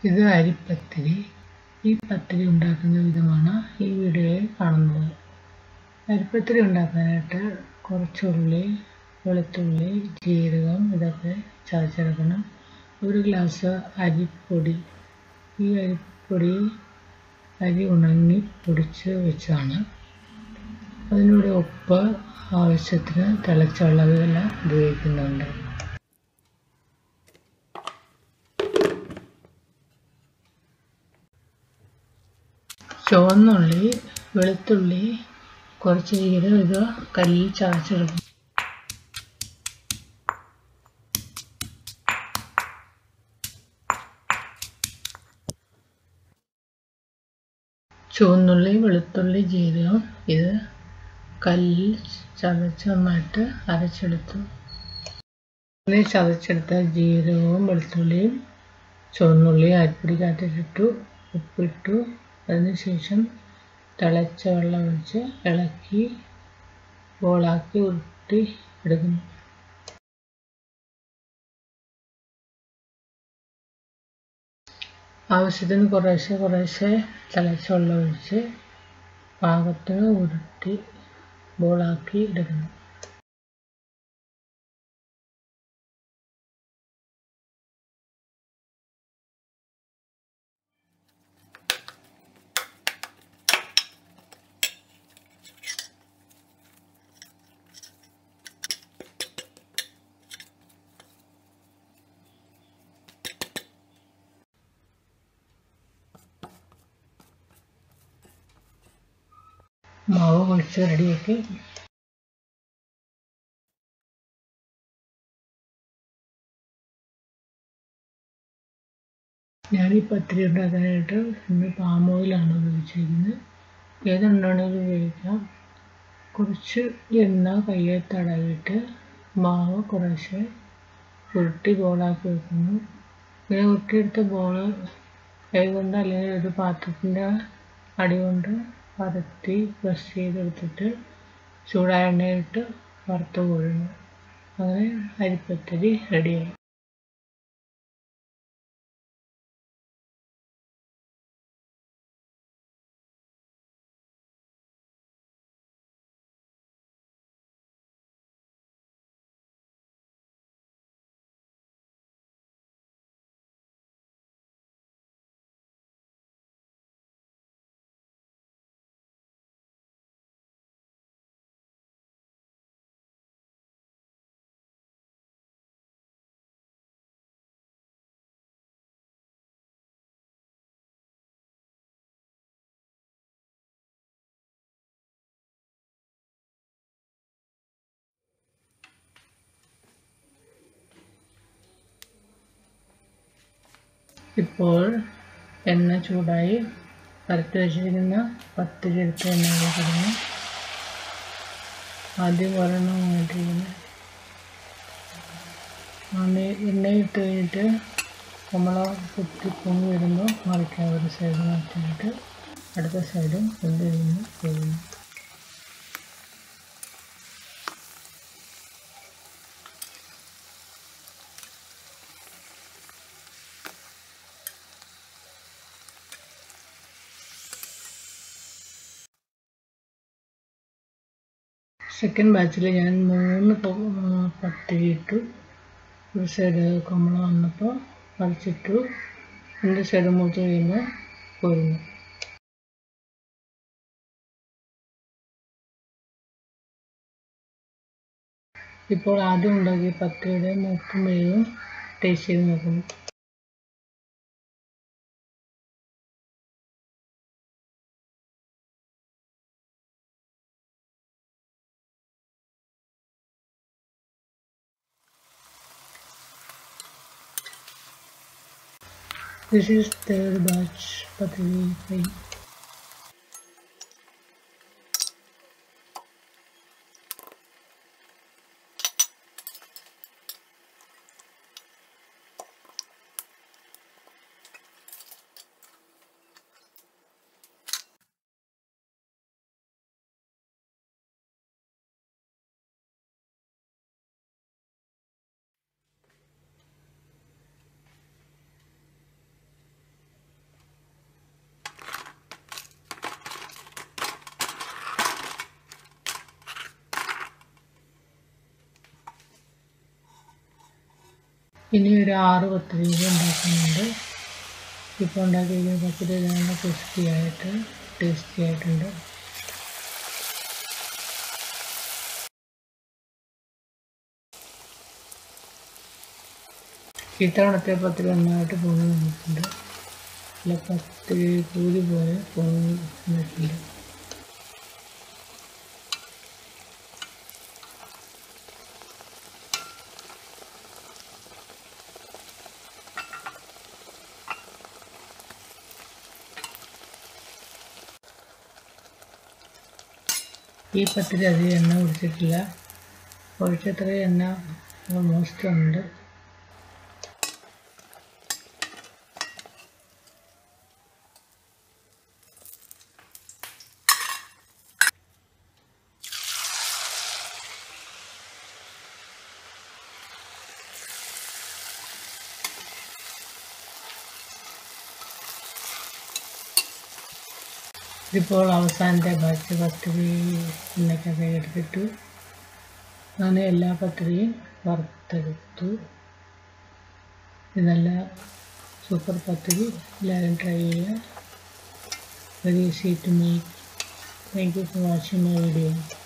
ഇത് അരിപ്പത്തിരി ഈ പത്തിരി ഉണ്ടാക്കുന്ന വിധമാണ് ഈ വീഡിയോയിൽ കാണുന്നത് അരിപ്പത്തിരി ഉണ്ടാക്കാനായിട്ട് കുറച്ച് ഉള്ളി വെളുത്തുള്ളി ജീരകം ഇതൊക്കെ ചതച്ചെടുക്കണം ഒരു ഗ്ലാസ് അരിപ്പൊടി ഈ അരിപ്പൊടി അരി ഉണങ്ങി പൊടിച്ച് വെച്ചാണ് അതിലൂടെ ഉപ്പ് ആവശ്യത്തിന് തിളച്ച വെള്ളമെല്ലാം ഉപയോഗിക്കുന്നുണ്ട് ചുവന്നുള്ളി വെളുത്തുള്ളി കുറച്ച് ജീരകം ഇത് കല്ലിൽ ചതച്ചെടുക്കും ചുവന്നുള്ളി വെളുത്തുള്ളി ജീരകം ഇത് കല്ലിൽ ചതച്ച് നന്നായിട്ട് അരച്ചെടുത്തു അങ്ങനെ ചതച്ചെടുത്ത ജീരകവും വെളുത്തുള്ളിയും ചുവന്നുള്ളിയും അരിപ്പൊടിക്കകത്തിട്ടു ഉപ്പിട്ടു അതിനുശേഷം തിളച്ച വെള്ളം ഒഴിച്ച് ഇളക്കി ബോളാക്കി ഉരുട്ടി എടുക്കുന്നു ആവശ്യത്തിന് കുറേശ്ശെ കുറേശ്ശെ തിളച്ച വെള്ളം ഒഴിച്ച് പാകത്തിന് ഉരുട്ടി ബോളാക്കി എടുക്കണം മാവ് കുഴിച്ച് റെഡിയാക്കി ഞാൻ ഈ പത്തിരി ഉണ്ടാക്കാനായിട്ട് ഇന്ന് പാം ഓയിലാണ് ഉപയോഗിച്ചിരിക്കുന്നത് ഏതെണ്ണാണെങ്കിലും ഉപയോഗിക്കാം കുറച്ച് എണ്ണ കയ്യിൽ തടവിയിട്ട് മാവ് കുറേശ്ശെ ഉരുട്ടി ബോളാക്കി വെക്കുന്നു ഇങ്ങനെ ഉരുട്ടിയെടുത്ത ബോള് കൈ കൊണ്ട് അല്ലെങ്കിൽ ഒരു പാത്രത്തിൻ്റെ അടി കൊണ്ട് പരത്തി പ്രസ് ചെയ്തെടുത്തിട്ട് ചൂടായ എണ്ണയിട്ട് വറുത്ത് കോരുന്നു അങ്ങനെ അരിപ്പത്തിരി റെഡിയായി ഇപ്പോൾ എണ്ണ ചൂടായി പരത്തി വെച്ചിരിക്കുന്ന പത്തിരി എടുത്ത് എണ്ണയിലേക്ക് ഇടുന്നു ആദ്യം ഒരെണ്ണം ഇട്ടിരിക്കുന്നത് എണ്ണ ഇട്ട് കഴിഞ്ഞിട്ട് നമ്മൾ കുത്തി പൊങ്ങി വരുമ്പോൾ മറിക്കാൻ ഒരു സൈഡ് മാറ്റിയിട്ട് അടുത്ത സൈഡും വെന്ത് കഴിഞ്ഞ് പോകുന്നു സെക്കൻഡ് ബാച്ചിൽ ഞാൻ മൂന്ന് പത്തിരി ഇട്ടു ഒരു സൈഡ് കമ്മള വന്നപ്പോൾ മറിച്ചിട്ടു രണ്ട് സൈഡ് മൂത്ത് കഴിയുമ്പോൾ പോരുന്നു ഇപ്പോൾ ആദ്യം ഉണ്ടാക്കിയ പത്തിരിയുടെ മൂക്കും വേവും ടേസ്റ്റ് ചെയ്ത് നോക്കുന്നു This is third batch patri fry. ഇനി ഒരു ആറ് പത്തിരി കൂടി ഉണ്ടാക്കുന്നുണ്ട് ഇപ്പോൾ ഉണ്ടാക്കിയിരിക്കുന്ന പത്തിരി നല്ല ക്രിസ്പി ആയിട്ട് ടേസ്റ്റി ആയിട്ടുണ്ട് ഇത്തവണത്തെ പത്തിരി നന്നായിട്ട് പൊങ്ങി വന്നിട്ടുണ്ട് നല്ല പത്തിരി പൂരി പോലെ പൊങ്ങി വന്നിട്ടുണ്ട് ഈ പത്തിരി അധികം എണ്ണ കുടിച്ചിട്ടില്ല ഒഴിച്ചത്ര എണ്ണ ഓൾമോസ്റ്റ് ഉണ്ട് ഇതിപ്പോൾ അവസാനത്തെ ബാച്ച് പത്തിരി എണ്ണയ്ക്കൊക്കെ എടുത്തിട്ടു ഞാൻ എല്ലാ പത്തിരിയും വറുത്തെടുത്തു ഇത് നല്ല സൂപ്പർ പത്തിരി എല്ലാവരും ട്രൈ ചെയ്യുക very easy to make thank you for watching my video